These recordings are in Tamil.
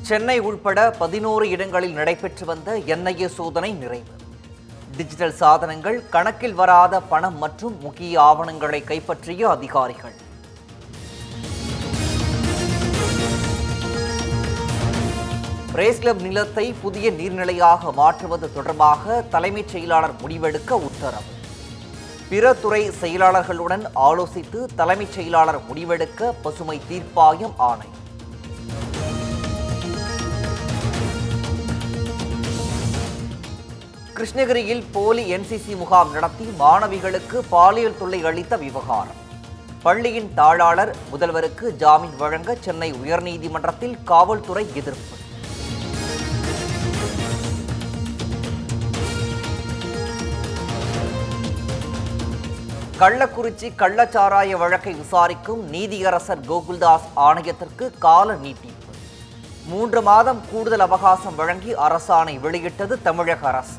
சென்னை உள்பட பதினோரு இடங்களில் நடைபெற்று வந்த என்ஐஏ சோதனை நிறைவு டிஜிட்டல் சாதனங்கள் கணக்கில் வராத பணம் மற்றும் முக்கிய ஆவணங்களை கைப்பற்றிய அதிகாரிகள் பிரேஸ் கிளப் நிலத்தை புதிய நீர்நிலையாக மாற்றுவது தொடர்பாக தலைமைச் செயலாளர் முடிவெடுக்க உத்தரவு பிற துறை செயலாளர்களுடன் ஆலோசித்து தலைமைச் செயலாளர் முடிவெடுக்க பசுமை தீர்ப்பாயம் ஆணை கிருஷ்ணகிரியில் போலி என்சிசி முகாம் நடத்தி மாணவிகளுக்கு பாலியல் தொல்லை அளித்த விவகாரம் பள்ளியின் தாளாளர் முதல்வருக்கு ஜாமீன் வழங்க சென்னை உயர்நீதிமன்றத்தில் காவல்துறை எதிர்ப்பு கள்ளக்குறிச்சி கள்ளச்சாராய வழக்கை விசாரிக்கும் நீதியரசர் கோகுல்தாஸ் ஆணையத்திற்கு கால நீட்டிப்பு மூன்று மாதம் கூடுதல் அவகாசம் வழங்கி அரசாணை வெளியிட்டது தமிழக அரசு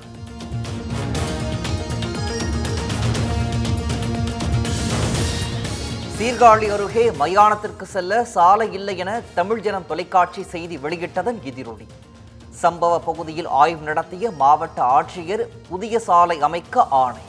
சீர்காழி அருகே மயானத்திற்கு செல்ல சாலை இல்லை என தமிழ் ஜனம் தொலைக்காட்சி செய்தி வெளியிட்டதன் எதிரொலி சம்பவ பகுதியில் ஆய்வு நடத்திய மாவட்ட ஆட்சியர் புதிய சாலை அமைக்க ஆணை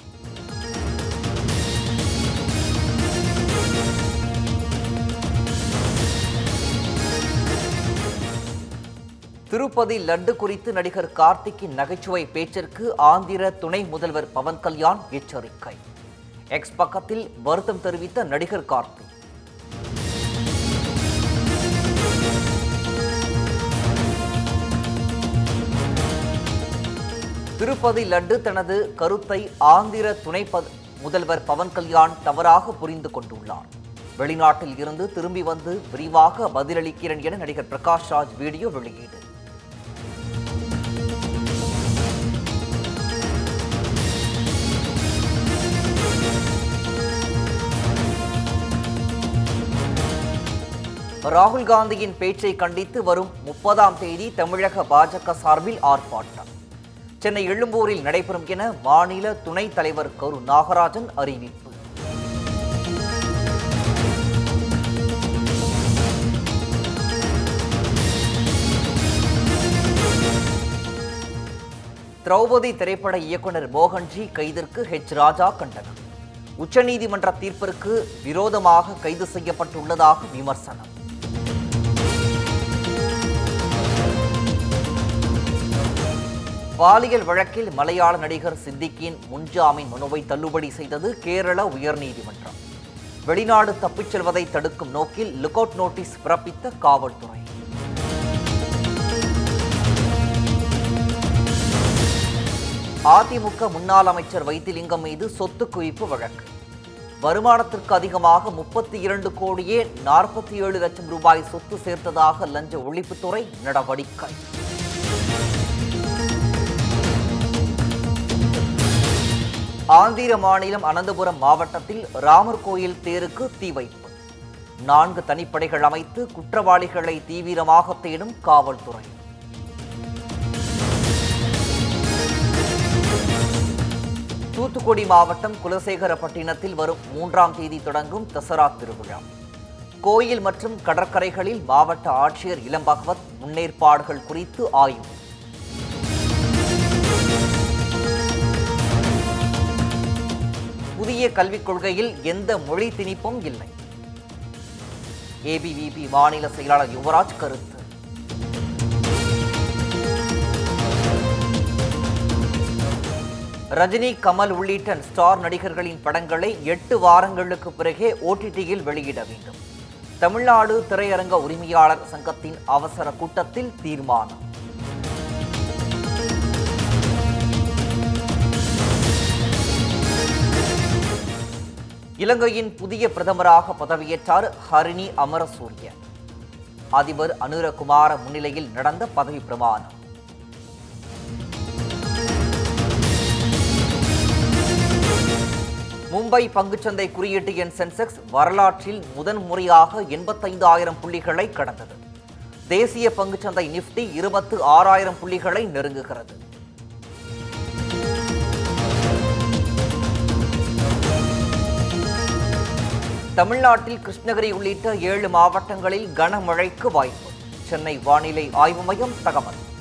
திருப்பதி லட்டு குறித்து நடிகர் கார்த்திக்கின் நகைச்சுவை பேச்சிற்கு ஆந்திர துணை முதல்வர் பவன் கல்யாண் எச்சரிக்கை எக்ஸ் பக்கத்தில் வருத்தம் தெரிவித்த நடிகர் கார்த்திக் திருப்பதி லட்டு தனது கருத்தை ஆந்திர துணை பத- முதல்வர் பவன் கல்யாண் தவறாக புரிந்து கொண்டுள்ளார் வெளிநாட்டில் இருந்து திரும்பி வந்து விரிவாக பதிலளிக்கிறேன் என நடிகர் பிரகாஷ் ராஜ் வீடியோ வெளியீடு ராகுல் காந்தியின் பேச்சை கண்டித்து வரும் முப்பதாம் தேதி தமிழக பாஜக சார்பில் ஆர்ப்பாட்டம் சென்னை எழும்பூரில் நடைபெறும் என மாநில துணைத் தலைவர் கரு நாகராஜன் அறிவிப்பு திரௌபதி திரைப்பட இயக்குனர் மோகன்ஜி கைதிற்கு ஹெச் ராஜா கண்டனம் உச்சநீதிமன்ற தீர்ப்பிற்கு விரோதமாக கைது செய்யப்பட்டுள்ளதாக விமர்சனம் பாலியல் வழக்கில் மலையாள நடிகர் சித்திக்கின் முன்ஜாமீன் மனுவை தள்ளுபடி செய்தது கேரள உயர்நீதிமன்றம் வெளிநாடு தப்பிச் செல்வதை தடுக்கும் நோக்கில் லுக் அவுட் நோட்டீஸ் பிறப்பித்த காவல்துறை அதிமுக முன்னாள் அமைச்சர் வைத்திலிங்கம் மீது சொத்து குவிப்பு வழக்கு வருமானத்திற்கு அதிகமாக முப்பத்தி இரண்டு கோடியே நாற்பத்தி ஏழு லட்சம் ரூபாய் சொத்து சேர்த்ததாக லஞ்ச ஒழிப்புத்துறை நடவடிக்கை ஆந்திர மாநிலம் அனந்தபுரம் மாவட்டத்தில் ராமர் கோயில் தேருக்கு தீ வைப்பு நான்கு தனிப்படைகள் அமைத்து குற்றவாளிகளை தீவிரமாக தேடும் காவல்துறை தூத்துக்குடி மாவட்டம் குலசேகரப்பட்டினத்தில் வரும் மூன்றாம் தேதி தொடங்கும் தசரா திருவிழா கோயில் மற்றும் கடற்கரைகளில் மாவட்ட ஆட்சியர் இளம் பகவத் முன்னேற்பாடுகள் குறித்து ஆய்வு புதிய கல்விக் கொள்கையில் எந்த மொழி திணிப்பும் இல்லை ஏபிவிபி மாநில செயலாளர் யுவராஜ் கருத்து ரஜினி கமல் உள்ளிட்ட ஸ்டார் நடிகர்களின் படங்களை எட்டு வாரங்களுக்கு பிறகே ஓடிடியில் வெளியிட வேண்டும் தமிழ்நாடு திரையரங்க உரிமையாளர் சங்கத்தின் அவசர கூட்டத்தில் தீர்மானம் இலங்கையின் புதிய பிரதமராக பதவியேற்றார் ஹரிணி அமரசூரிய அதிபர் அனுரகுமார முன்னிலையில் நடந்த பதவி பிரமாணம் மும்பை பங்குச்சந்தை குறியீட்டு எண் சென்செக்ஸ் வரலாற்றில் முதன் முறையாக எண்பத்தைந்தாயிரம் புள்ளிகளை கடந்தது தேசிய பங்குச்சந்தை நிப்டி இருபத்து ஆறாயிரம் புள்ளிகளை நெருங்குகிறது தமிழ்நாட்டில் கிருஷ்ணகிரி உள்ளிட்ட ஏழு மாவட்டங்களில் கனமழைக்கு வாய்ப்பு சென்னை வானிலை ஆய்வு மையம் தகவல்